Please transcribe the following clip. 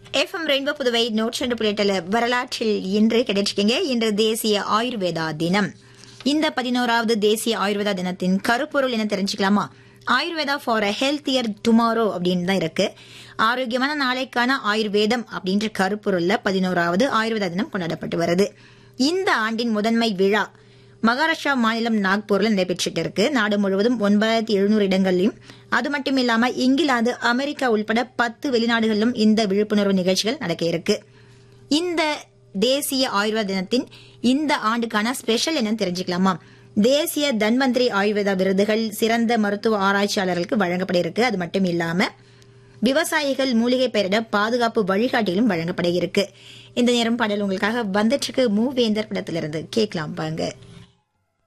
FM rainbow Puduvai நூற்றி ரெண்டு புள்ளி வரலாற்றில் இன்று கிடைச்சிருக்கீங்க இன்று தேசிய ஆயுர்வேதா தினம் இந்த பதினோராவது தேசிய ஆயுர்வேதா தினத்தின் கருப்பொருள் என்ன தெரிஞ்சுக்கலாமா Ayurveda for a healthier tomorrow அப்படின்னு தான் இருக்கு ஆரோக்கியமான நாளைக்கான ஆயுர்வேதம் அப்படின்ற கருப்பொருள்ல பதினோராவது ஆயுர்வேதா தினம் கொண்டாடப்பட்டு வருது இந்த ஆண்டின் முதன்மை விழா மகாராஷ்டிரா மாநிலம் நாக்பூர்ல நடைபெற்றுட்டு இருக்கு நாடு முழுவதும் ஒன்பதாயிரத்தி எழுநூறு இடங்கள்லயும் அது மட்டும் இல்லாம இங்கிலாந்து அமெரிக்கா உள்பட பத்து வெளிநாடுகளிலும் இந்த விழிப்புணர்வு நிகழ்ச்சிகள் நடக்க இருக்கு இந்த தேசிய ஆயுர்வேத தினத்தின் இந்த ஆண்டுக்கான ஸ்பெஷல் என்னன்னு தெரிஞ்சுக்கலாமா தேசிய தன்வந்திரி ஆயுர்வேதா விருதுகள் சிறந்த மருத்துவ ஆராய்ச்சியாளர்களுக்கு வழங்கப்பட இருக்கு அது மட்டும் இல்லாம விவசாயிகள் மூலிகை பெயரிட பாதுகாப்பு வழிகாட்டிலும் வழங்கப்பட இருக்கு இந்த நேரம் பாடல் உங்களுக்காக வந்துட்டு இருக்கு மூவேந்தர் படத்திலிருந்து கேட்கலாம் பாங்க